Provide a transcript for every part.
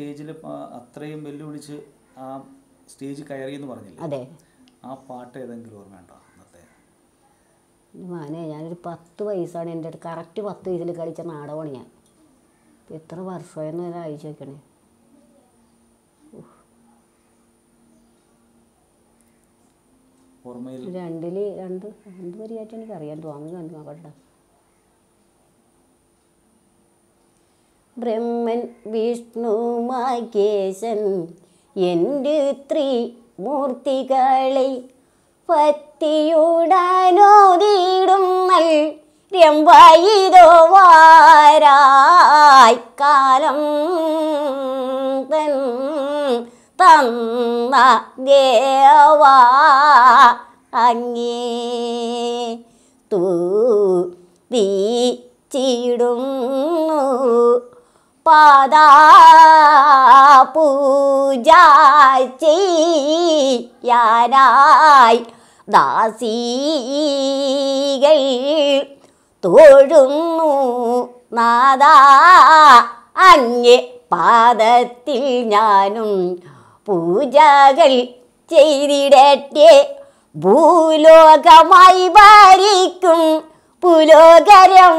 സ്റ്റേജിൽ അത്രയും വെല്ലുവിളിച്ച് ആ സ്റ്റേജ് കയറി എന്ന് പറഞ്ഞില്ലേ അതെ ആ പാട്ട് ഏതെങ്കിലും ഓർമ്മയുണ്ടോ അന്നത്തെ മാനെ ഞാനൊരു പത്ത് വയസ്സാണ് എൻ്റെ അടുത്ത് കറക്റ്റ് പത്ത് വയസ്സിൽ കളിച്ച നാടകമാണ് ഞാൻ ഇപ്പം എത്ര വർഷമായെന്ന് ഞാൻ അയച്ചു വെക്കണേ ഓർമ്മയിൽ രണ്ടിൽ രണ്ട് രണ്ട് വരിയായിട്ട് എനിക്ക് അറിയാൻ തോന്നുന്നു കണ്ടു നോക്കട്ടെ ബ്രഹ്മൻ വിഷ്ണു മകേശൻ എൻ്റെ ത്രിമൂർത്തികളെ പത്തിയുടനോതിടും രംബയിതോ വാരായി കാലം തൻ തന്ന ദേവാ അങ്ങേ തൂ തീച്ചിടുന്നു പാദാ പൂജ ചെയ്യാനായി ദാസീകൾ തൊഴുന്നു നാദാ അങ്ങേ പാദത്തിൽ ഞാനും പൂജകൾ ചെയ്തിടട്ടെ ഭൂലോകമായി ഭരിക്കും പുലോകരം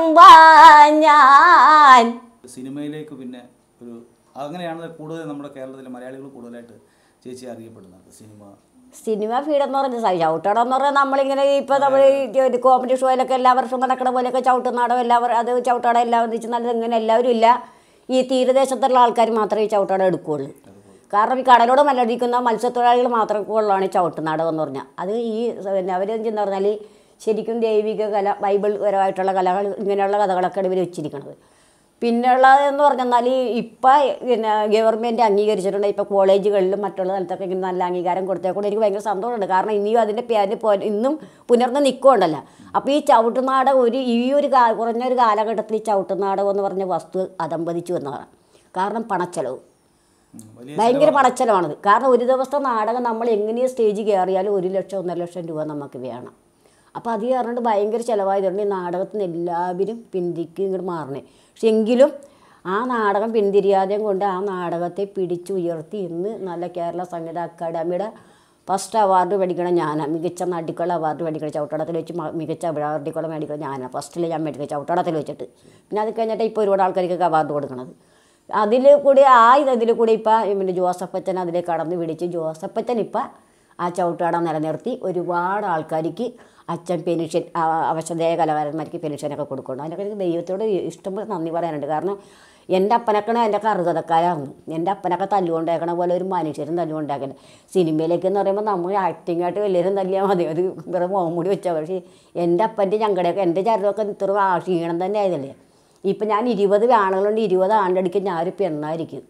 ഞാൻ സിനിമയിലേക്ക് പിന്നെ ഒരു അങ്ങനെയാണ് കൂടുതൽ നമ്മുടെ കേരളത്തിലെ മലയാളികൾ കൂടുതലായിട്ട് ചേച്ചി അറിയപ്പെടുന്നത് സിനിമ സിനിമ ഫീഡ് എന്ന് പറഞ്ഞ ചവിട്ടടം എന്ന് പറഞ്ഞാൽ നമ്മളിങ്ങനെ ഇപ്പോൾ നമ്മൾ ഒരു കോമഡി ഷോയിലൊക്കെ എല്ലാ വർഷവും നടക്കണ പോലെയൊക്കെ ചവിട്ടുന്നാടം എല്ലാവരും അത് ചവിട്ടടം എല്ലാം വെച്ച് നല്ല ഇങ്ങനെ എല്ലാവരും ഇല്ല ഈ തീരദേശത്തുള്ള ആൾക്കാർ മാത്രമേ ഈ ചവിട്ടടം എടുക്കുകയുള്ളൂ കാരണം ഈ കടലോട് മല്ലടിക്കുന്ന മത്സ്യത്തൊഴിലാളികൾ മാത്രമേ ഉള്ളതാണ് ഈ ചവിട്ടുനാടകം എന്ന് പറഞ്ഞാൽ അത് ഈ പിന്നെ അവരെന്തെന്ന് പറഞ്ഞാൽ ശരിക്കും ദൈവിക കല ബൈബിൾ പരമായിട്ടുള്ള കലകൾ ഇങ്ങനെയുള്ള കഥകളൊക്കെയാണ് ഇവർ വെച്ചിരിക്കുന്നത് പിന്നെയുള്ളതെന്ന് പറഞ്ഞാൽ ഇപ്പം പിന്നെ ഗവൺമെൻറ് അംഗീകരിച്ചിട്ടുണ്ട് ഇപ്പോൾ കോളേജുകളിലും മറ്റുള്ള സ്ഥലത്തൊക്കെ ഇങ്ങനെ നല്ല അംഗീകാരം കൊടുത്തേക്കൊണ്ട് എനിക്ക് ഭയങ്കര സന്തോഷമുണ്ട് കാരണം ഇനിയും അതിൻ്റെ പേര് പോ ഇന്നും പുനർന്ന് നിൽക്കുന്നുണ്ടല്ലോ അപ്പോൾ ഈ ചവിട്ടുനാടകം ഒരു ഈ ഒരു കാ കുറഞ്ഞൊരു കാലഘട്ടത്തിൽ ഈ ചവിട്ടുനാടകം എന്ന് പറഞ്ഞ വസ്തു അതമ്പതിച്ചു എന്നതാണ് കാരണം പണച്ചെലവ് ഉം, വലിയ ഭയങ്കര പണച്ചെലവാണത് കാരണം ഒരു ദിവസത്തെ നാടകം നമ്മൾ എങ്ങനെയും സ്റ്റേജ് കയറിയാലും ഒരു ലക്ഷം ഒന്നര ലക്ഷം രൂപ നമുക്ക് വേണം അപ്പോൾ അത് കാരണമുണ്ട് ഭയങ്കര ചിലവായതുകൊണ്ട് ഈ നാടകത്തിന് എല്ലാവരും പിന്തിക്ക് ഇങ്ങോട്ട് മാറണേ പക്ഷെ എങ്കിലും ആ നാടകം പിന്തിരിയാതെയും കൊണ്ട് ആ നാടകത്തെ പിടിച്ചുയർത്തി ഇന്ന് നല്ല കേരള സംഗീത അക്കാദമിയുടെ ഫസ്റ്റ് അവാർഡ് മേടിക്കണ ഞാനാണ് മികച്ച നടിക്കുള്ള അവാർഡ് മേടിക്കണം ചവിട്ടടത്തിൽ വെച്ച് മ- മികച്ച അവാർഡിക്കുള്ള മേടിക്കണം ഞാനാണ് ഫസ്റ്റിൽ ഞാൻ മേടിക്കുക ചവിട്ടടത്തിൽ വെച്ചിട്ട് പിന്നെ അത് കഴിഞ്ഞിട്ട് ഇപ്പോൾ ഒരുപാട് ആൾക്കാർക്കൊക്കെ അവാർഡ് കൊടുക്കണത് അതിൽ കൂടി ആ ഇതിൽ കൂടി ഇപ്പം പിന്നെ ജോസഫച്ചൻ അതിലേക്ക് കടന്ന് പിടിച്ച് ജോസഫച്ചൻ ഇപ്പം ആ ചവിട്ടാട നിലനിർത്തി ഒരുപാട് ആൾക്കാർക്ക് അച്ഛൻ പെൻഷൻ അവശതയായ കലാകാരന്മാർക്ക് പെൻഷനൊക്കെ കൊടുക്കുന്നുണ്ട് അതിനൊക്കെ എനിക്ക് ദൈവത്തോട് ഇഷ്ടംപോലെ നന്ദി പറയാനുണ്ട് കാരണം എൻ്റെ അപ്പനൊക്കെ എൻ്റെ അറുപതക്കാരായിരുന്നു എൻ്റെ അപ്പനൊക്കെ തല്ലുകൊണ്ടേക്കണ പോലെ ഒരു മനുഷ്യരും തല്ലുകൊണ്ടാക്കണേ സിനിമയിലേക്ക് എന്ന് പറയുമ്പോൾ നമ്മൾ ആക്ടിങ്ങായിട്ട് വലിയവരും തല്ലിയാൽ മതി ഒരു വേറെ മുഖംമൂടി വെച്ചാൽ പക്ഷേ എൻ്റെ അപ്പൻ്റെ ഞങ്ങളുടെയൊക്കെ എൻ്റെ ചരടൊക്കെ ഇത്ര ആ ക്ഷീണം തന്നെ ആയതല്ലേ ഇപ്പം ഞാൻ ഇരുപത് ആണുങ്ങളുണ്ട് ഇരുപത് ആണ്ടടിക്ക് ഞാനൊരു പെണ്ണായിരിക്കും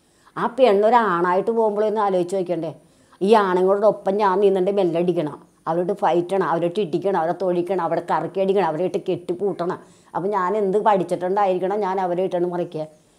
ആ പെണ്ണൊരു ആണായിട്ട് പോകുമ്പോഴൊന്ന് ആലോചിച്ച് നോക്കണ്ടേ ഈ ആണുങ്ങളുടെ ഒപ്പം ഞാൻ നിന്നിട്ട് മെല്ലടിക്കണം അവരോട് ഫൈറ്റണം അവരോട്ട് ഇടിക്കണം അവരെ തൊഴിക്കണം അവിടെ കറക്കി അടിക്കണം അവരെ ഇട്ട് കെട്ടി പൂട്ടണം അപ്പം ഞാൻ എന്ത് പഠിച്ചിട്ടുണ്ടായിരിക്കണം ഞാൻ അവരെ ഇട്ടാണ് മറിക്കുക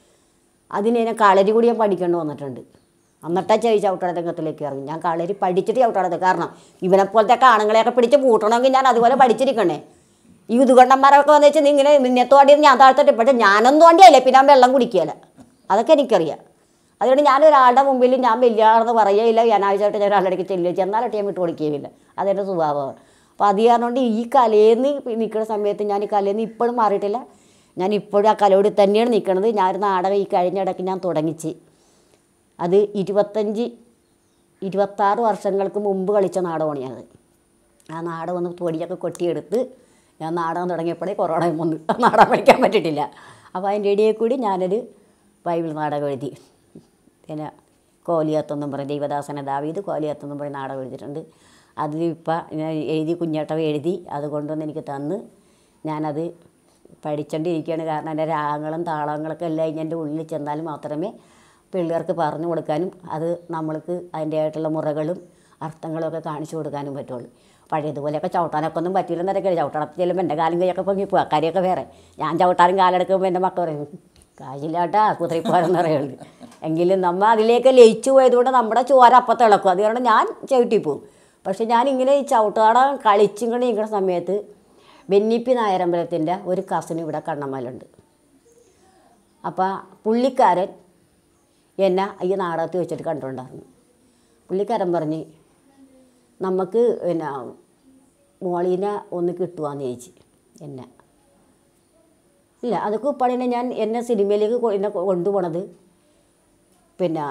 അതിന് ഞാൻ കളരി കൂടി ഞാൻ പഠിക്കേണ്ടി വന്നിട്ടുണ്ട് എന്നിട്ടാ ചെവി ചവിട്ടടത്തങ്കത്തിലേക്ക് ഇറങ്ങി ഞാൻ കളരി പഠിച്ചിട്ട് ചവിട്ടടത്ത് കാരണം ഇവനെ പോലത്തെ ആണുങ്ങളെയൊക്കെ പിടിച്ച് പൂട്ടണമെങ്കിൽ ഞാൻ അതുപോലെ പഠിച്ചിരിക്കണേ ഈ ഉതുകണ്ടന്മാരൊക്കെ വന്നു വെച്ചാൽ ഇങ്ങനെ മിന്നത്തോടി ഞാൻ താഴ്ത്തിട്ട് പക്ഷേ ഞാനൊന്നും തോണ്ടിയല്ലേ പിന്നെ ഞാൻ വെള്ളം കുടിക്കുകയില്ല അതൊക്കെ എനിക്കറിയാം അതുകൊണ്ട് ഞാൻ ഒരാളുടെ മുമ്പിൽ ഞാൻ വലിയാണെന്ന് പറയുകയില്ല ഞാനാഴ്ചയായിട്ട് ഞാൻ ഒരാളുടെ അടുക്ക് ചെല്ലുക ചെന്നാലൊട്ട് ഞാൻ വിട്ട് കൊടുക്കുകയില്ല അതെൻ്റെ സ്വഭാവമാണ് അപ്പോൾ അത് കാരണം കൊണ്ട് ഈ കലയെന്ന് നിൽക്കുന്ന സമയത്ത് ഞാൻ ഈ കലയിൽ നിന്ന് ഇപ്പോഴും മാറിയിട്ടില്ല ഞാൻ ഇപ്പോഴും ആ കലയോട് തന്നെയാണ് നിൽക്കുന്നത് ഞാനൊരു നാടകം ഈ കഴിഞ്ഞ ഇടയ്ക്ക് ഞാൻ തുടങ്ങിച്ച് അത് ഇരുപത്തഞ്ച് ഇരുപത്താറ് വർഷങ്ങൾക്ക് മുമ്പ് കളിച്ച നാടകമാണ് ഞാനത് ആ നാടകം ഒന്ന് പൊടിയൊക്കെ കൊട്ടിയെടുത്ത് ഞാൻ നാടകം തുടങ്ങിയപ്പോഴേ കൊറോണ വന്നു ആ നാടകം പഠിക്കാൻ പറ്റിയിട്ടില്ല അപ്പോൾ അതിൻ്റെ ഇടയിൽ കൂടി ഞാനൊരു ബൈബിൾ നാടകം എഴുതി പിന്നെ കോലിയത്തെന്നും പറയും ദൈവദാസന ദാവീദ് കോലിയത്തെന്നും പറയും നാടകം എഴുതിയിട്ടുണ്ട് അതിൽ ഇപ്പം ഞാൻ എഴുതി കുഞ്ഞേട്ടം എഴുതി അത് കൊണ്ടുവന്ന് എനിക്ക് തന്ന് ഞാനത് പഠിച്ചുകൊണ്ടിരിക്കുകയാണ് കാരണം എൻ്റെ രാഗങ്ങളും താളങ്ങളൊക്കെ എല്ലാം ഇനി എൻ്റെ ഉള്ളിൽ ചെന്നാൽ മാത്രമേ പിള്ളേർക്ക് പറഞ്ഞു കൊടുക്കാനും അത് നമ്മൾക്ക് അതിൻ്റെതായിട്ടുള്ള മുറകളും അർത്ഥങ്ങളും ഒക്കെ കാണിച്ചു കൊടുക്കാനും പറ്റുള്ളൂ പഴയതുപോലെയൊക്കെ ചവിട്ടാനൊക്കെ ഒന്നും പറ്റില്ലെന്നൊക്കെ ചവിട്ടണത്തിൽ ചെല്ലുമ്പോൾ എൻ്റെ കാലും കൈയൊക്കെ പൊങ്ങി പോകും കാര്യമൊക്കെ വേറെ ഞാൻ ചവിട്ടാനും കാലെടുക്കുമ്പോൾ എൻ്റെ മക്കൾ പറയും കാശില്ലാട്ടാ കുതിരപ്പോരെന്ന് പറയുള്ളൂ എങ്കിലും നമ്മൾ അതിലേക്ക് ലയിച്ചു പോയതുകൊണ്ട് നമ്മുടെ ചോര അപ്പം തിളക്കും അതുകൊണ്ട് ഞാൻ ചവിട്ടി പോകും പക്ഷെ ഞാൻ ഇങ്ങനെ ഈ ചവിട്ടാടം കളിച്ചിങ്ങനെ നിൽക്കുന്ന സമയത്ത് ബെന്നിപ്പി നായരമ്പലത്തിൻ്റെ ഒരു കസിന് ഇവിടെ കണ്ണമ്മലുണ്ട് അപ്പോൾ പുള്ളിക്കാരൻ എന്നെ ഈ നാടകത്തിൽ വെച്ചിട്ട് കണ്ടിട്ടുണ്ടായിരുന്നു പുള്ളിക്കാരൻ പറഞ്ഞ് നമുക്ക് പിന്നെ മോളീനെ ഒന്ന് കിട്ടുവാന്ന് ചോദിച്ചു എന്നെ ഇല്ല അതൊക്കെ ഉപ്പാടിനെ ഞാൻ എന്നെ സിനിമയിലേക്ക് കൊ- എന്നെ കൊണ്ടുപോണത് പിന്നെ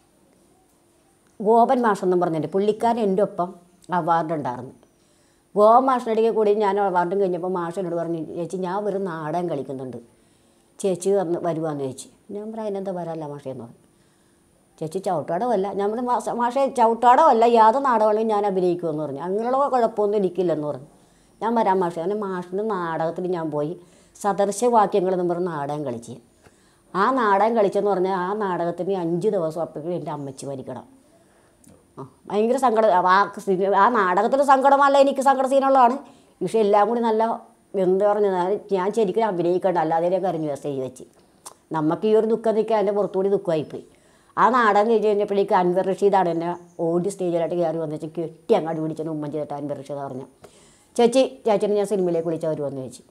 ഗോപൻ മാഷെന്നും പറഞ്ഞിട്ട് പുള്ളിക്കാരൻ എൻ്റെ ഒപ്പം അവാർഡ് ഉണ്ടായിരുന്നു ഗോപൻ മാഷിൻ്റെ ഇടയ്ക്ക് കൂടി ഞാൻ അവാർഡും കഴിഞ്ഞപ്പോൾ മാഷിനോട് പറഞ്ഞു ചേച്ചി ഞാൻ ഒരു നാടകം കളിക്കുന്നുണ്ട് ചേച്ചി വന്ന് വരുവാന്ന് ചോദിച്ചു ഞാൻ പറഞ്ഞു അതിനെന്താ വരാല്ല മാഷേന്ന് പറഞ്ഞു ചേച്ചി ചവിട്ടാടമല്ല ഞാൻ പറഞ്ഞു "മാഷ- മാഷേ ചവിട്ടാടമല്ല യാതൊരു നാടകമാണെങ്കിൽ ഞാൻ അഭിനയിക്കുമെന്ന് പറഞ്ഞു അങ്ങനെയുള്ള കുഴപ്പമൊന്നും എനിക്കില്ലെന്ന് പറഞ്ഞു ഞാൻ വരാം മാഷേ അങ്ങനെ മാഷിൻ്റെ നാടകത്തിൽ ഞാൻ പോയി സദൃശവാക്യങ്ങൾ എന്ന് പറഞ്ഞ നാടകം കളിച്ച് ആ നാടകം കളിച്ചെന്ന് പറഞ്ഞാൽ ആ നാടകത്തിന് അഞ്ച് ദിവസം അപ്പോഴേക്കും എൻ്റെ അമ്മച്ചി മരിക്കണം ആ ഭയങ്കര സങ്കടം ആ സിനിമ ആ നാടകത്തിൽ സങ്കടമല്ല എനിക്ക് സങ്കട സീനുള്ളതാണ് പക്ഷെ എല്ലാം കൂടി നല്ല എന്ത് പറഞ്ഞാൽ ഞാൻ ശരിക്കും അഭിനയിക്കണ്ട അല്ലാതെ ഞാൻ കരഞ്ഞു സ്റ്റേജ് വെച്ച് നമുക്ക് ഈ ഒരു ദുഃഖം നിൽക്കാൻ എൻ്റെ പുറത്തുകൂടി ദുഃഖമായിപ്പോയി ആ നാടകം കഴിഞ്ഞ് കഴിഞ്ഞപ്പോഴേക്ക് അൻവർ റഷീദാണ് എന്നെ ഓടി സ്റ്റേജിലായിട്ട് കയറി വന്നു വെച്ചാൽ കെട്ടി അങ്ങാടി പിടിച്ചു ഉമ്മൻ ചെയ്തിട്ട് അൻവർ റഷീദ് പറഞ്ഞു ചേച്ചി ചേച്ചിനെ ഞാൻ സിനിമയിലേക്ക് വിളിച്ചാൽ വരുമെന്ന് ചോദിച്ചു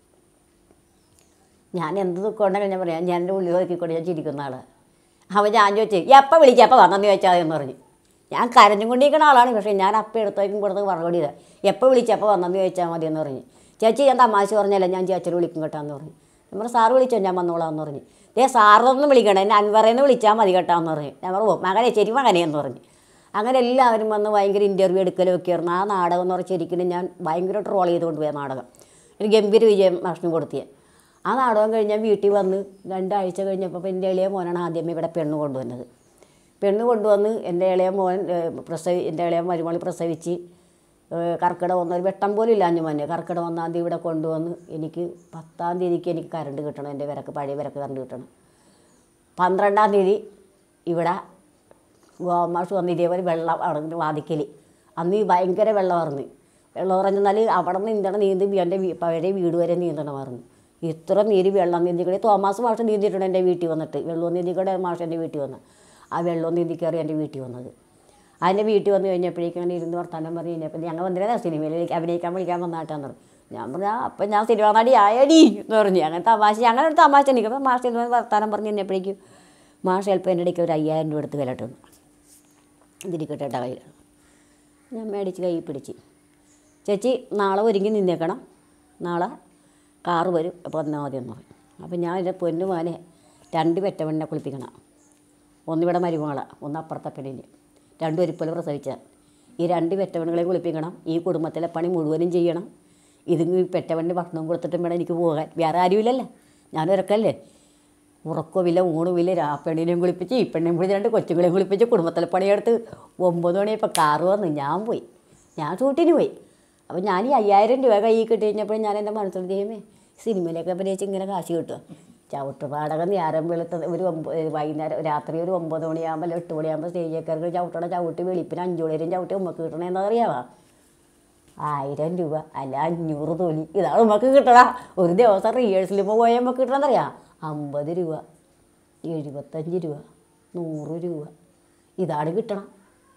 ഞാൻ എന്ത് ദുഃഖം ഉണ്ടെങ്കിൽ ഞാൻ പറയാം ഞാൻ എൻ്റെ ഉള്ളിൽ നോക്കിക്കൊണ്ട് ഞാൻ ചിരിക്കുന്ന ആള് അവൻ ഞാൻ ചോദിച്ചു എപ്പോൾ വിളിക്കുക എപ്പോൾ വന്നെന്ന് ചോദിച്ചാൽ എന്ന് പറഞ്ഞു ഞാൻ കരഞ്ഞും കൊണ്ടിരിക്കുന്ന ആളാണ് പക്ഷേ ഞാൻ അപ്പം എടുത്തേക്കും കൊടുത്ത് മറുപടി ഇതാ എപ്പോൾ വിളിച്ചപ്പോൾ വന്നെന്ന് ചോദിച്ചാൽ മതി എന്ന് പറഞ്ഞു ചേച്ചി ഞാൻ തമാശ പറഞ്ഞല്ല ഞാൻ ചേച്ചിനെ വിളിക്കും കേട്ടാന്ന് പറഞ്ഞു ഞാൻ പറഞ്ഞു സാറ് വിളിച്ചോ ഞാൻ വന്നോളാന്ന് പറഞ്ഞു ദേ സാറൊന്നും വിളിക്കണം എന്നെ അൻവറേന്ന് വിളിച്ചാൽ മതി കേട്ടാന്ന് പറഞ്ഞു ഞാൻ പറഞ്ഞു "ഓ, മകനെ ശരി മകനെ എന്ന് പറഞ്ഞു അങ്ങനെ എല്ലാവരും വന്ന് ഭയങ്കര ഇൻ്റർവ്യൂ എടുക്കലും ഒക്കെ ആയിരുന്നു ആ നാടകം എന്ന് പറഞ്ഞാൽ ശരിക്കും ഞാൻ ഭയങ്കര ട്രോൾ ചെയ്തുകൊണ്ട് പോയ നാടകം ഒരു ഗംഭീര വിജയം മാഷിന് കൊടുത്തിയത് ആ നാടകം കഴിഞ്ഞാൽ വീട്ടിൽ വന്ന് രണ്ടാഴ്ച കഴിഞ്ഞപ്പോൾ എൻ്റെ ഇളയ മോനാണ് ആദ്യമേ ഇവിടെ പെണ്ണ് കൊണ്ടുവന്നത് പെണ്ണ് കൊണ്ടുവന്ന് എൻ്റെ ഇളയ മോൻ ഏഹ്, പ്രസവി എൻ്റെ ഇളയ മരുമകൾ പ്രസവിച്ച് ഏഹ്, കർക്കിടകം ഒന്നൊരു വെട്ടം പോലും ഇല്ലാഞ്ഞു മോനെ കർക്കിടകം ഒന്നാം തീയതി ഇവിടെ കൊണ്ടുവന്ന് എനിക്ക് പത്താം തീയതിക്ക് എനിക്ക് കറണ്ട് കിട്ടണം എൻ്റെ വിരക്ക് പഴയ വിരക്ക് കറണ്ട് കിട്ടണം പന്ത്രണ്ടാം തീയതി ഇവിടെ ഗോമാഷ് വന്ന് ഇതേപോലെ വെള്ളം അവിടെ വാതിക്കൽ അന്ന് ഈ ഭയങ്കര വെള്ളമായിരുന്നു വെള്ളം പറഞ്ഞാൽ അവിടെ നിന്ന് നീന്തണം നീന്തി എൻ്റെ വീ- പഴയ വീട് വരെ നീന്തണമായിരുന്നു ഇത്ര നീര് വെള്ളം നീന്തിക്കണേ തോമാസ് മാഷ് നീന്തിയിട്ടുണ്ട് എൻ്റെ വീട്ടിൽ വന്നിട്ട് വെള്ളം നീന്തിക്കടെ മാഷ് എൻ്റെ വീട്ടിൽ വന്ന് ആ വെള്ളം നീന്തി കയറി എൻ്റെ വീട്ടിൽ വന്നത് അതിൻ്റെ വീട്ടിൽ വന്ന് കഴിഞ്ഞപ്പോഴേക്കും അങ്ങനെ ഇരുന്ന് വർത്താനം പറഞ്ഞ് കഴിഞ്ഞപ്പോൾ ഞങ്ങൾ വന്നിരുന്ന സിനിമയിലേക്ക് അഭിനയിക്കാൻ വിളിക്കാൻ വന്നാട്ടാന്ന് പറഞ്ഞു ഞാൻ പറഞ്ഞു "ആ, അപ്പം ഞാൻ സിനിമ നടി ആയടി എന്ന് പറഞ്ഞു അങ്ങനെ തമാശ അങ്ങനെ ഒരു തമാശ എനിക്ക് അപ്പം മാഷ് ഇരുന്ന് വർത്താനം പറഞ്ഞ് കഴിഞ്ഞപ്പോഴേക്കും മാഷ് ചിലപ്പോൾ എൻ്റെ ഇടയ്ക്ക് ഒരു അയ്യായിരം രൂപ എടുത്ത് വിലട്ടുന്നു ഇതിരിക്കട്ടെ ഏട്ടാ കയ്യിൽ ഞാൻ മേടിച്ച് കൈ പിടിച്ച് ചേച്ചി നാളെ ഒരുങ്ങി നിന്നേക്കണം നാളെ കാറ് വരും അപ്പോൾ വന്നാൽ മതി എന്ന് പറഞ്ഞു അപ്പം ഞാൻ എൻ്റെ പൊന്നു മോനെ രണ്ട് പെറ്റവണ്ണെ കുളിപ്പിക്കണം ഒന്നിവിടെ മരുമകള ഒന്ന് അപ്പുറത്തെ പെണ്ണിന് രണ്ടും ഒരുപോലെ പ്രസവിച്ച ഈ രണ്ട് പെറ്റവണ്ണുകളെ കുളിപ്പിക്കണം ഈ കുടുംബത്തിലെ പണി മുഴുവനും ചെയ്യണം ഇത് ഈ പെറ്റവണ്ണിന് ഭക്ഷണം കൊടുത്തിട്ടും വേണം എനിക്ക് പോകാൻ വേറെ ആരുമില്ലല്ലോ ഞാനൊരക്കല്ലേ ഉറക്കമില്ല ഊണുമില്ല ആ പെണ്ണിനെയും കുളിപ്പിച്ച് ഈ പെണ്ണിനെയും കുളിച്ച് രണ്ട് കൊച്ചുങ്ങളെയും കുളിപ്പിച്ച് കുടുംബത്തിലെ പണിയെടുത്ത് ഒമ്പത് മണിയപ്പോൾ കാറ് വന്ന് ഞാൻ പോയി ഞാൻ ഷൂട്ടിന് പോയി അപ്പോൾ ഞാൻ ഈ അയ്യായിരം രൂപ കയ്യിൽ കിട്ടി കഴിഞ്ഞപ്പോൾ ഞാൻ എൻ്റെ മനസ്സിൽ ചെയ്യുമേ സിനിമയിലൊക്കെ അഭിനയിച്ച് ഇങ്ങനെ കാശ് കിട്ടുക ചവിട്ട് പാടകം നേരം വെളുത്ത ഒരു ഒമ്പത് വൈകുന്നേരം രാത്രി ഒരു ഒമ്പത് മണിയാകുമ്പോൾ എട്ട് മണിയാകുമ്പോൾ സ്റ്റേജിൽ ചവിട്ടണ ചവിട്ടി വെളിപ്പിന് അഞ്ചു മണിവരെയും ചവിട്ടി ഉമ്മക്ക് കിട്ടണേന്ന് അറിയാവാ ആയിരം രൂപ അല്ല അഞ്ഞൂറ് തൊലി ഇതാണ് നമുക്ക് കിട്ടണ ഒരു ദിവസം റിഹേഴ്സലിൽ പോയാൽ നമുക്ക് കിട്ടണമെന്നറിയാം അമ്പത് രൂപ എഴുപത്തഞ്ച് രൂപ നൂറ് രൂപ ഇതാണ് കിട്ടണം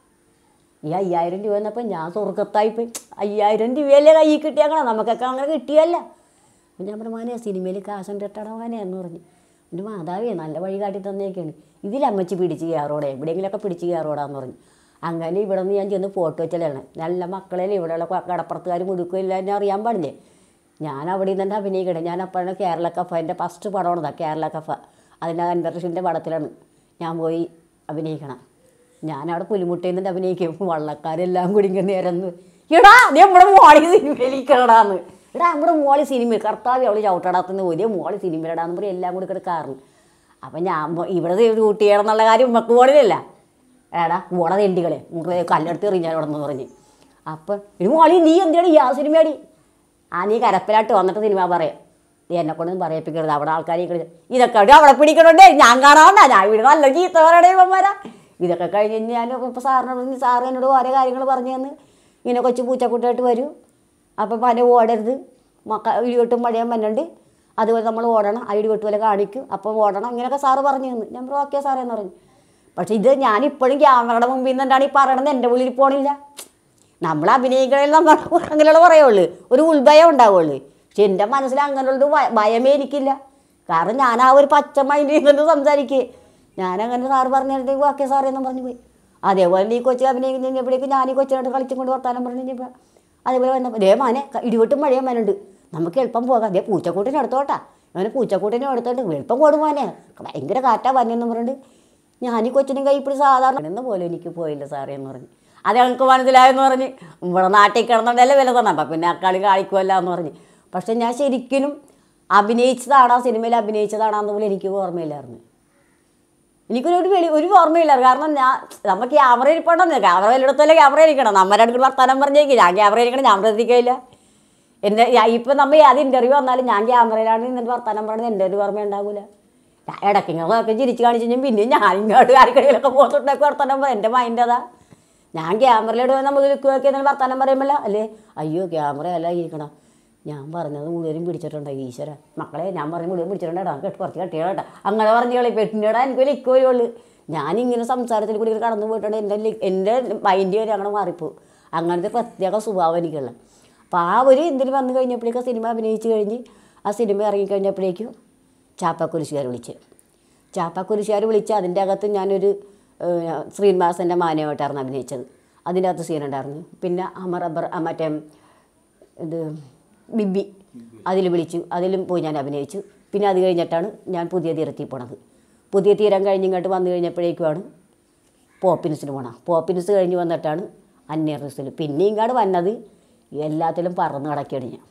ഈ അയ്യായിരം രൂപ എന്നപ്പോൾ ഞാൻ സ്വർഗത്തായിപ്പോയി അയ്യായിരം രൂപയല്ലേ കയ്യിൽ കിട്ടിയാക്കണം നമുക്കൊക്കെ അങ്ങനെ കിട്ടിയല്ല അപ്പം ഞാൻ പറഞ്ഞു മോനെ സിനിമയിൽ കാശുണ്ട് ഇട്ടണം മോനെ എന്ന് പറഞ്ഞു എൻ്റെ മാതാവേ നല്ല വഴി കാട്ടി തന്നേക്കാണ് ഇതിലമ്മച്ചി പിടിച്ച് കയറോടെ എവിടെയെങ്കിലുമൊക്കെ പിടിച്ച് കയറോടാന്ന് പറഞ്ഞു അങ്ങനെ ഇവിടെ നിന്ന് ഞാൻ ചെന്ന് ഫോട്ടോ വെച്ചലാണ് നല്ല മക്കളെ ഇവിടെയുള്ള ക- കടപ്പുറത്തുകാർ മുടുക്കില്ല എന്നെ അറിയാൻ പാടില്ലേ ഞാൻ അവിടെ നിന്ന് തന്നെ അഭിനയിക്കണേ ഞാൻ അപ്പോഴാണ് കേരള കഫ എൻ്റെ ഫസ്റ്റ് പടമാണതാണ് കേരള കഫ അതിൻ്റെ അൻവർഷിൻ്റെ പടത്തിലാണ് ഞാൻ പോയി അഭിനയിക്കണം ഞാനവിടെ പുലിമുട്ടയിൽ നിന്ന് അഭിനയിക്കും വള്ളക്കാരെല്ലാം കൂടി ഇങ്ങനെ നിരന്ന് എടാ നീ നമ്മുടെ മോളി സിനിമയിലേക്കടാന്ന് എടാ നമ്മുടെ മോളി സിനിമ കർത്താവ് അവള് ചവിട്ടടാത്തുനിന്ന് വലിയ മോളി സിനിമയിലിടാന്ന് പറയും എല്ലാം കൂടി കിടക്കാറുണ്ട് അപ്പം ഞാൻ പോ- ഇവിടെ ഷൂട്ട് ചെയ്യണം എന്നുള്ള കാര്യം ഉമ്മക്ക് പോണില്ല എടാ മോളെ തെണ്ടികളെ മുറി കല്ലെടുത്ത് എറിഞ്ഞാൽ അവിടെ നിന്ന് പറഞ്ഞ് അപ്പം ഇത് മോളി നീ എന്തിനാണ് ഈ ആ സിനിമയാടി ആ നീ കരപ്പിലാട്ട് വന്നിട്ട് സിനിമ പറയാം നീ എന്നെ കൊണ്ടൊന്നും പറയിപ്പിക്കരുത് അവിടെ ആൾക്കാരെ കളി- ഇതൊക്കെ എവിടെ അവിടെ പിടിക്കണോണ്ടേ ഞാൻ കാണാണ്ട ഞാൻ ഇവിടെ നല്ല ചീത്ത പറയണേ ഇവന്മാരാ ഇതൊക്കെ കഴിഞ്ഞ് കഴിഞ്ഞ് ഞാൻ ഇപ്പോൾ സാറിനോട് ഇനി സാറ് എന്നോട് ഓരോ കാര്യങ്ങൾ പറഞ്ഞു തന്ന് ഇങ്ങനെ കൊച്ചു പൂച്ചക്കുട്ടിയായിട്ട് വരും അപ്പം പന ഓടരുത് മക്ക ഇടിവെട്ടും മഴയും വന്നുണ്ട് അതുപോലെ നമ്മൾ ഓടണം ആ ഇടിവെട്ട് പോലെ കാണിക്കും അപ്പം ഓടണം ഇങ്ങനെയൊക്കെ സാറ് പറഞ്ഞു തന്നു ഞാൻ പറഞ്ഞു ഓക്കെ സാറേ എന്ന് പറഞ്ഞു പക്ഷേ ഇത് ഞാനിപ്പോഴും ക്യാമറയുടെ മുമ്പിൽ നിന്നിട്ടാണ് ഈ പറയണത് എൻ്റെ ഉള്ളിൽ പോണില്ല നമ്മൾ അഭിനയിക്കണമെങ്കിൽ നമ്മൾ അങ്ങനെയുള്ള പറയുള്ളൂ ഒരു ഉൾഭയം ഉണ്ടാവുള്ളൂ പക്ഷെ എൻ്റെ മനസ്സിൽ അങ്ങനെയുള്ളൊരു ഭയ- ഭയമേ എനിക്കില്ല കാരണം ഞാൻ ആ ഒരു പച്ച മൈൻഡിൽ നിന്ന് സംസാരിക്കേ ഞാനങ്ങനെ സാറ് പറഞ്ഞിട്ട് ഓക്കെ സാറേ എന്നും പറഞ്ഞു പോയി അതേപോലെ ഈ കൊച്ചു അഭിനയിക്കുന്ന കഴിഞ്ഞപ്പോഴേക്കും ഞാൻ ഈ കൊച്ചിനോട് കളിച്ചും കൊണ്ട് വർത്താനം പറഞ്ഞു കഴിഞ്ഞപ്പോൾ അതേപോലെ വന്നപ്പോൾ ദേ മാനെ ക- ഇടിവെട്ടും മഴയും വനുണ്ട് നമുക്ക് എളുപ്പം പോകാം ദേ പൂച്ചക്കൂട്ടിനെ എടുത്തോട്ടാ അവന് പൂച്ചക്കൂട്ടിനെ എടുത്തോട്ട് എളുപ്പം കൊടു മോനെ ഭയങ്കര കാറ്റാ വന്നെന്ന് പറഞ്ഞിട്ട് ഞാൻ ഈ കൊച്ചിനും കൈ ഇപ്പോഴും സാധാരണ എന്ന പോലെ എനിക്ക് പോയില്ല സാറേ എന്ന് പറഞ്ഞു അത് ഞങ്ങൾക്ക് മനസ്സിലായെന്ന് പറഞ്ഞ് ഇവിടെ നാട്ടിൽ കിടന്നുണ്ടല്ലേ വില തന്നെ അപ്പം പിന്നെ ആ കളി കാണിക്കുമല്ല എന്ന് പറഞ്ഞ് പക്ഷെ ഞാൻ ശരിക്കും അഭിനയിച്ചതാണോ സിനിമയിൽ അഭിനയിച്ചതാണോ പോലും എനിക്ക് ഓർമ്മയില്ലായിരുന്നു എനിക്കൊരു ഒരു വെളി ഒരു ഓർമ്മയില്ലായിരുന്നു കാരണം ഞാൻ നമുക്ക് ക്യാമറ ഇരിപ്പുണ്ടെന്ന് ക്യാമറ വല്ലയിടത്തല്ലേ ക്യാമറ ഇരിക്കണം നമ്മുടെ അടുത്ത് വർത്താനം പറഞ്ഞേക്ക് ഞാൻ ക്യാമറ ഇരിക്കണം ഞാൻ ശ്രദ്ധിക്കില്ല എൻ്റെ ഇപ്പം നമ്മൾ അത് ഇൻ്റർവ്യൂ വന്നാലും ഞാൻ ക്യാമറയിലാണ് ഇന്നിട്ട് വർത്താനം പറഞ്ഞത് എൻ്റെ ഒരു ഓർമ്മ ഉണ്ടാവില്ല ഇടയ്ക്ക് ഇങ്ങനെയൊക്കെ ചിരിച്ച് കാണിച്ച് കഴിഞ്ഞാൽ പിന്നെ ഞാൻ ഇങ്ങോട്ട് ആർക്കടിയിലൊക്കെ പോത്തിട്ടൊക്കെ വർത്താനം പറയും എൻ്റെ മൈൻഡ് അതാ ഞാൻ ക്യാമറയിലോട്ട് നമ്മൾ ലുക്ക് നോക്കി എന്തെങ്കിലും വർത്താനം പറയുമ്പോൾ അല്ലേ അയ്യോ ക്യാമറ അല്ല ഇരിക്കണം ഞാൻ പറഞ്ഞത് മുഴുവനും പിടിച്ചിട്ടുണ്ട് ഈശ്വര മക്കളെ ഞാൻ പറഞ്ഞ മുഴുവൻ പിടിച്ചിട്ടുണ്ടാ കേട്ട് കുറച്ച് കട്ടിയോട്ടാ അങ്ങനെ പറഞ്ഞു കളി പെട്ടിനോടാ എനിക്ക് ലിക്ക് വരുള്ളൂ ഞാനിങ്ങനെ സംസാരത്തിൽ കൂടി ഇങ്ങനെ കടന്നു പോയിട്ടുണ്ട് എൻ്റെ ലി- എൻ്റെ മൈൻഡ് വരെ അങ്ങനെ മാറിപ്പോവും അങ്ങനത്തെ പ്രത്യേക സ്വഭാവം എനിക്കുള്ള അപ്പോൾ ആ ഒരു ഇതിൽ വന്നു കഴിഞ്ഞപ്പോഴേക്കും സിനിമ അഭിനയിച്ച് കഴിഞ്ഞ് ആ സിനിമ ഇറങ്ങിക്കഴിഞ്ഞപ്പോഴേക്കും ചാപ്പക്കുരിശുകാർ വിളിച്ച് ചാപ്പക്കുരിശുകാർ വിളിച്ച് അതിൻ്റെ അകത്ത് ഞാനൊരു ഏഹ്, ശ്രീനിവാസൻ്റെ മാനവമായിട്ടായിരുന്നു അഭിനയിച്ചത് അതിൻ്റെ അകത്ത് സീനുണ്ടായിരുന്നു പിന്നെ അമർ അബർ ആ, മറ്റേ ഇത് ബിബി അതിൽ വിളിച്ചു അതിലും പോയി ഞാൻ അഭിനയിച്ചു പിന്നെ അത് കഴിഞ്ഞിട്ടാണ് ഞാൻ പുതിയ തീരത്തിൽ പോണത് പുതിയ തീരം കഴിഞ്ഞ് ഇങ്ങോട്ട് വന്നു കഴിഞ്ഞപ്പോഴേക്കുമാണ് പോപ്പിൻസിന് പോണം പോപ്പിൻസ് കഴിഞ്ഞ് വന്നിട്ടാണ് അന്യറിസിൽ പിന്നെ ഇങ്ങോട്ട് വന്നത് എല്ലാത്തിലും പറന്ന് കിടക്കുകയാണ് ഞാൻ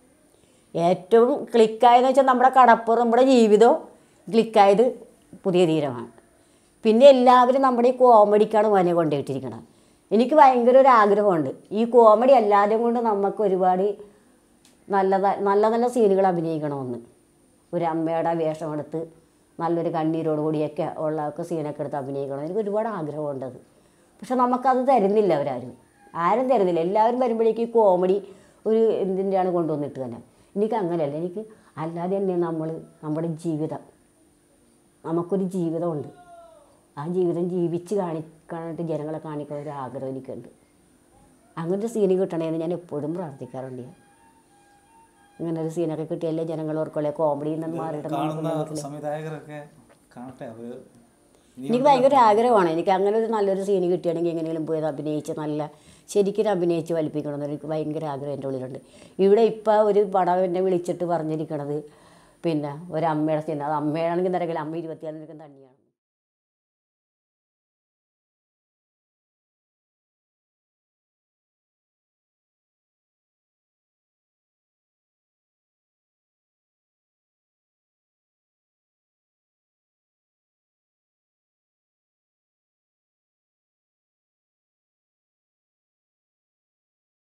ഏറ്റവും ക്ലിക്കായെന്ന് വെച്ചാൽ നമ്മുടെ കടപ്പുറം നമ്മുടെ ജീവിതം ക്ലിക്കായത് പുതിയ തീരമാണ് പിന്നെ എല്ലാവരും നമ്മുടെ ഈ കോമഡിക്കാണ് മനെ കൊണ്ടുപോയിട്ടിരിക്കുന്നത് എനിക്ക് ഭയങ്കര ഒരു ആഗ്രഹമുണ്ട് ഈ കോമഡി അല്ലാതെ കൊണ്ട് നമുക്ക് ഒരുപാട് നല്ല നല്ല നല്ല സീനുകൾ അഭിനയിക്കണമെന്ന് ഒരു അമ്മയുടെ വേഷമെടുത്ത് നല്ലൊരു കണ്ണീരോട് കൂടിയൊക്കെ ഉള്ള ഒക്കെ സീനൊക്കെ എടുത്ത് അഭിനയിക്കണം എനിക്ക് ഒരുപാട് ആഗ്രഹമുണ്ട് അത് പക്ഷെ നമുക്കത് തരുന്നില്ല അവരാരും ആരും തരുന്നില്ല എല്ലാവരും വരുമ്പോഴേക്കും ഈ കോമഡി ഒരു എന്തിൻ്റെയാണ് കൊണ്ടുവന്നിട്ട് തന്നെ എനിക്ക് അങ്ങനെയല്ല എനിക്ക് അല്ലാതെ തന്നെ നമ്മൾ നമ്മുടെ ജീവിതം നമുക്കൊരു ജീവിതമുണ്ട് ആ ജീവിതം ജീവിച്ച് കാണിക്കാനായിട്ട് ജനങ്ങളെ കാണിക്കുന്ന ഒരു ആഗ്രഹം എനിക്കുണ്ട് അങ്ങനത്തെ സീന് കിട്ടണേന്ന് ഞാൻ എപ്പോഴും പ്രാർത്ഥിക്കാറുണ്ട് ഞാൻ. ഇങ്ങനെ ഒരു സീനൊക്കെ കിട്ടിയല്ലേ ജനങ്ങൾ ഓർക്കുള്ളേ കോമഡിയിൽ നിന്ന് മാറിയിട്ട് നമുക്ക് കാണുന്ന സംവിധായകരൊക്കെ കാണട്ടെ അവര് നീ എനിക്ക് ഭയങ്കര ആഗ്രഹമാണ് എനിക്ക് അങ്ങനെ ഒരു നല്ലൊരു സീന് കിട്ടുകയാണെങ്കിൽ എങ്ങനെയെങ്കിലും പോയത് അഭിനയിച്ച് നല്ല ശരിക്കും അഭിനയിച്ച് വലിപ്പിക്കണമെന്ന് എനിക്ക് ഭയങ്കര ആഗ്രഹം എൻ്റെ ഉള്ളിലുണ്ട് ഇവിടെ ഇപ്പോൾ ഒരു പടം എന്നെ വിളിച്ചിട്ട് പറഞ്ഞിരിക്കണത് പിന്നെ ഒരു അമ്മയുടെ സീൻ അത് അമ്മയാണെങ്കിൽ നിരക്കിൽ അമ്മ ഇരുപത്തിയാലിനൊക്കെ തന്നെയാണ്